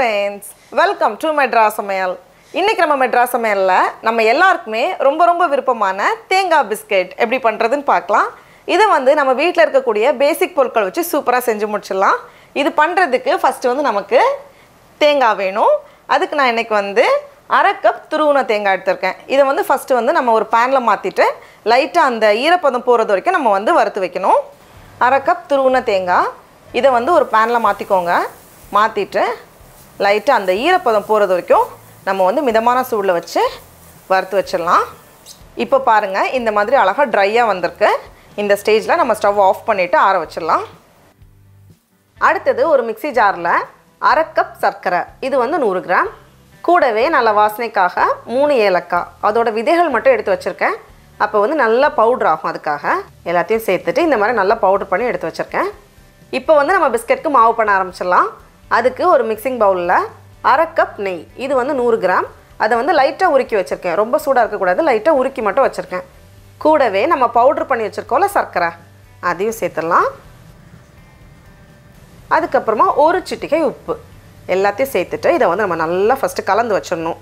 Friends welcome to metro சமையல் இன்னைக்கு நம்ம மெட்ரா சமையலில் நம்ம எல்லாருக்குமே ரொம்ப ரொம்ப விருப்பமான தேங்காய் பிஸ்கெட் எப்படி பண்ணுறதுன்னு பார்க்கலாம் இதை வந்து நம்ம வீட்டில் இருக்கக்கூடிய பேசிக் பொருட்கள் வச்சு சூப்பராக செஞ்சு முடிச்சிடலாம் இது பண்ணுறதுக்கு ஃபஸ்ட்டு வந்து நமக்கு தேங்காய் வேணும் அதுக்கு நான் இன்னைக்கு வந்து அரை கப் துருவுன தேங்காய் எடுத்திருக்கேன் இதை வந்து ஃபஸ்ட்டு வந்து நம்ம ஒரு பேனில் மாற்றிட்டு லைட்டாக அந்த ஈரப்பதம் போகிறது வரைக்கும் நம்ம வந்து வறுத்து வைக்கணும் அரை கப் துருவுன தேங்காய் இதை வந்து ஒரு பேனில் மாற்றிக்கோங்க மாற்றிட்டு லைட்டாக அந்த ஈரப்பதம் போகிறது வரைக்கும் நம்ம வந்து மிதமான சூடில் வச்சு வறுத்து வச்சிடலாம் இப்போ பாருங்கள் இந்த மாதிரி அழகாக ட்ரையாக வந்திருக்கு இந்த ஸ்டேஜில் நம்ம ஸ்டவ் ஆஃப் பண்ணிவிட்டு ஆற வச்சிடலாம் அடுத்தது ஒரு மிக்ஸி ஜாரில் அரை கப் சர்க்கரை இது வந்து நூறு கிராம் கூடவே நல்ல வாசனைக்காக மூணு ஏலக்காய் அதோட விதைகள் மட்டும் எடுத்து வச்சுருக்கேன் அப்போ வந்து நல்லா பவுட்ரு ஆகும் அதுக்காக எல்லாத்தையும் சேர்த்துட்டு இந்த மாதிரி நல்லா பவுட்ரு பண்ணி எடுத்து வச்சுருக்கேன் இப்போ வந்து நம்ம பிஸ்கெட்க்கு மாவு பண்ண ஆரம்பிச்சிடலாம் அதுக்கு ஒரு மிக்சிங் பவுலில் அரை கப் நெய் இது வந்து நூறு கிராம் அதை வந்து லைட்டாக உருக்கி வச்சுருக்கேன் ரொம்ப சூடாக இருக்கக்கூடாது லைட்டாக உருக்கி மட்டும் வச்சுருக்கேன் கூடவே நம்ம பவுட்ரு பண்ணி வச்சுருக்கோம்ல சர்க்கரை அதையும் சேர்த்துடலாம் அதுக்கப்புறமா ஒரு சிட்டிகை உப்பு எல்லாத்தையும் சேர்த்துட்டு இதை வந்து நம்ம நல்லா ஃபஸ்ட்டு கலந்து வச்சிடணும்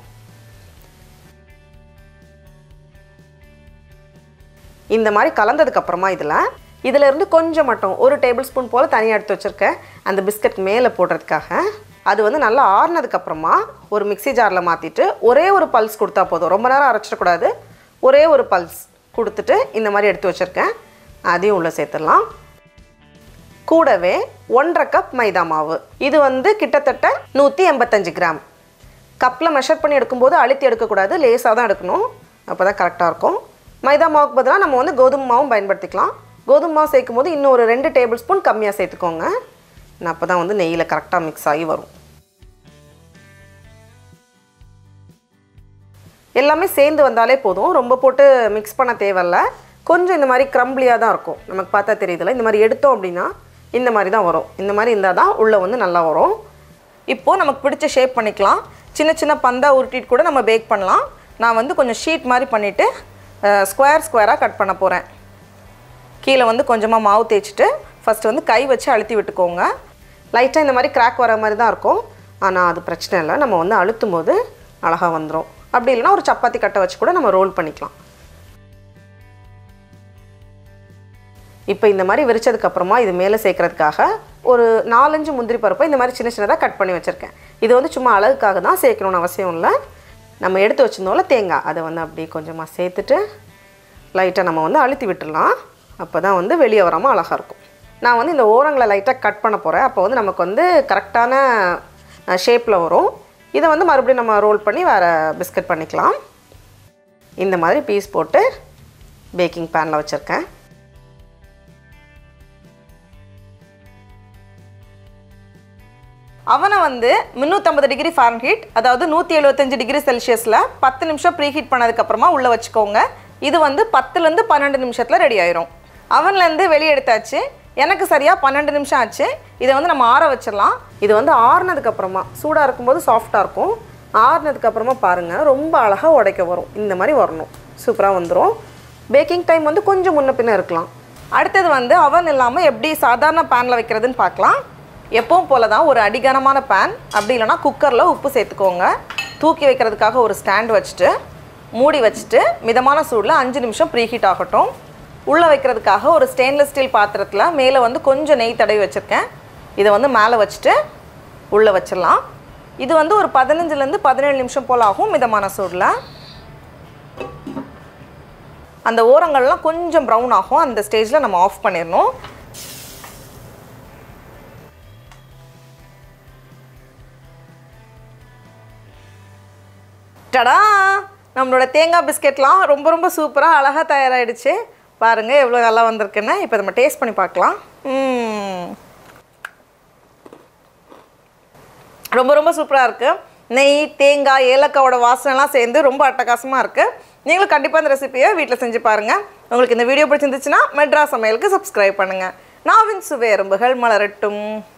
இந்த மாதிரி கலந்ததுக்கப்புறமா இதில் இதில் இருந்து கொஞ்சம் மட்டும் ஒரு டேபிள் ஸ்பூன் போல் தனியாக எடுத்து வச்சுருக்கேன் அந்த பிஸ்கட் மேலே போடுறதுக்காக அது வந்து நல்லா ஆறுனதுக்கப்புறமா ஒரு மிக்ஸி ஜாரில் மாற்றிட்டு ஒரே ஒரு பல்ஸ் கொடுத்தா போதும் ரொம்ப நேரம் அரைச்சிடக்கூடாது ஒரே ஒரு பல்ஸ் கொடுத்துட்டு இந்த மாதிரி எடுத்து வச்சுருக்கேன் அதையும் உள்ளே சேர்த்துடலாம் கூடவே ஒன்றரை கப் மைதா மாவு இது வந்து கிட்டத்தட்ட நூற்றி எண்பத்தஞ்சு கிராம் கப்பில் மெஷர் பண்ணி எடுக்கும்போது அழுத்தி எடுக்கக்கூடாது லேசாக தான் எடுக்கணும் அப்போ தான் கரெக்டாக இருக்கும் மைதா மாவுக்கு பதிலாக நம்ம வந்து கோதுமை மாவும் பயன்படுத்திக்கலாம் கோதுமை மாவு சேர்க்கும் போது இன்னும் ஒரு ரெண்டு டேபிள் ஸ்பூன் கம்மியாக சேர்த்துக்கோங்க நான் அப்போ தான் வந்து நெய்யில் கரெக்டாக மிக்ஸ் ஆகி வரும் எல்லாமே சேர்ந்து வந்தாலே போதும் ரொம்ப போட்டு மிக்ஸ் பண்ண தேவையில்ல கொஞ்சம் இந்த மாதிரி க்ரம்பிளியாக தான் இருக்கும் நமக்கு பார்த்தா தெரியுதுல்ல இந்த மாதிரி எடுத்தோம் அப்படின்னா இந்த மாதிரி தான் வரும் இந்த மாதிரி இருந்தால் தான் உள்ளே வந்து நல்லா வரும் இப்போது நமக்கு பிடிச்ச ஷேப் பண்ணிக்கலாம் சின்ன சின்ன பந்தாக உருட்டிட்டு கூட நம்ம பேக் பண்ணலாம் நான் வந்து கொஞ்சம் ஷீட் மாதிரி பண்ணிவிட்டு ஸ்கொயர் ஸ்கொயராக கட் பண்ண போகிறேன் கீழே வந்து கொஞ்சமாக மாவு தேய்ச்சிட்டு ஃபஸ்ட்டு வந்து கை வச்சு அழுத்தி விட்டுக்கோங்க லைட்டாக இந்த மாதிரி கிராக் வர மாதிரி தான் இருக்கும் ஆனால் அது பிரச்சனை இல்லை நம்ம வந்து அழுத்தும் போது அழகாக வந்துடும் அப்படி இல்லைன்னா ஒரு சப்பாத்தி கட்டை வச்சு கூட நம்ம ரோல் பண்ணிக்கலாம் இப்போ இந்த மாதிரி விரிச்சதுக்கப்புறமா இது மேலே சேர்க்கறதுக்காக ஒரு நாலஞ்சு முந்திரி பருப்பை இந்த மாதிரி சின்ன சின்னதாக கட் பண்ணி வச்சுருக்கேன் இது வந்து சும்மா அழகுக்காக தான் சேர்க்கணும்னு அவசியம் இல்லை நம்ம எடுத்து வச்சிருந்தோம்ல தேங்காய் அதை வந்து அப்படியே கொஞ்சமாக சேர்த்துட்டு லைட்டாக நம்ம வந்து அழுத்தி விட்டுடலாம் அப்போ தான் வந்து வெளியே வராமல் அழகாக இருக்கும் நான் வந்து இந்த ஓரங்களை லைட்டாக கட் பண்ண போகிறேன் அப்போ வந்து நமக்கு வந்து கரெக்டான ஷேப்பில் வரும் இதை வந்து மறுபடியும் நம்ம ரோல் பண்ணி வேறு பிஸ்கட் பண்ணிக்கலாம் இந்த மாதிரி பீஸ் போட்டு பேக்கிங் பேனில் வச்சுருக்கேன் அவனை வந்து முந்நூற்றம்பது டிகிரி ஃபாரன்ஹீட் அதாவது நூற்றி எழுபத்தஞ்சு டிகிரி செல்சியஸில் பத்து நிமிஷம் ப்ரீ ஹீட் பண்ணதுக்கப்புறமா உள்ளே வச்சுக்கோங்க இது வந்து பத்துலேருந்து பன்னெண்டு நிமிஷத்தில் ரெடி ஆயிரும் அவன்லேருந்து வெளியே எடுத்தாச்சு எனக்கு சரியாக பன்னெண்டு நிமிஷம் ஆச்சு இதை வந்து நம்ம ஆற வச்சிடலாம் இது வந்து ஆறுனதுக்கப்புறமா சூடாக இருக்கும்போது சாஃப்டாக இருக்கும் ஆறுனதுக்கப்புறமா பாருங்கள் ரொம்ப அழகாக உடைக்க வரும் இந்த மாதிரி வரணும் சூப்பராக வந்துடும் பேக்கிங் டைம் வந்து கொஞ்சம் முன்ன பின்ன இருக்கலாம் அடுத்தது வந்து அவன் இல்லாமல் எப்படி சாதாரண பேனில் வைக்கிறதுன்னு பார்க்கலாம் எப்பவும் போல தான் ஒரு அடிகனமான பேன் அப்படி இல்லைனா குக்கரில் உப்பு சேர்த்துக்கோங்க தூக்கி வைக்கிறதுக்காக ஒரு ஸ்டாண்ட் வச்சுட்டு மூடி வச்சுட்டு மிதமான சூடில் அஞ்சு நிமிஷம் ப்ரீஹீட் ஆகட்டும் உள்ளே வைக்கிறதுக்காக ஒரு ஸ்டெயின்லெஸ் ஸ்டீல் பாத்திரத்தில் மேலே வந்து கொஞ்சம் நெய் தடவி வச்சுருக்கேன் இதை வந்து மேலே வச்சுட்டு உள்ளே வச்சிடலாம் இது வந்து ஒரு பதினஞ்சுலேருந்து பதினேழு நிமிஷம் போல் ஆகும் மிதமான சூடில் அந்த ஓரங்கள்லாம் கொஞ்சம் ப்ரௌன் ஆகும் அந்த ஸ்டேஜில் நம்ம ஆஃப் பண்ணிடணும் டடா நம்மளோட தேங்காய் பிஸ்கெட்லாம் ரொம்ப ரொம்ப சூப்பராக அழகாக தயாராகிடுச்சு பாருங்கள் எவ்வளோ நல்லா வந்திருக்குன்னு இப்போ நம்ம டேஸ்ட் பண்ணி பார்க்கலாம் ம். ரொம்ப ரொம்ப சூப்பராக இருக்குது நெய் தேங்காய் ஏலக்காவோட வாசனைலாம் சேர்ந்து ரொம்ப அட்டகாசமாக இருக்குது நீங்களும் கண்டிப்பாக இந்த ரெசிபியை வீட்டில் செஞ்சு பாருங்கள் உங்களுக்கு இந்த வீடியோ பிடிச்சிருந்துச்சுன்னா மெட்ரா சமையலுக்கு சப்ஸ்கிரைப் பண்ணுங்கள் நாவின் சுவை எறும்புகள் மலரட்டும்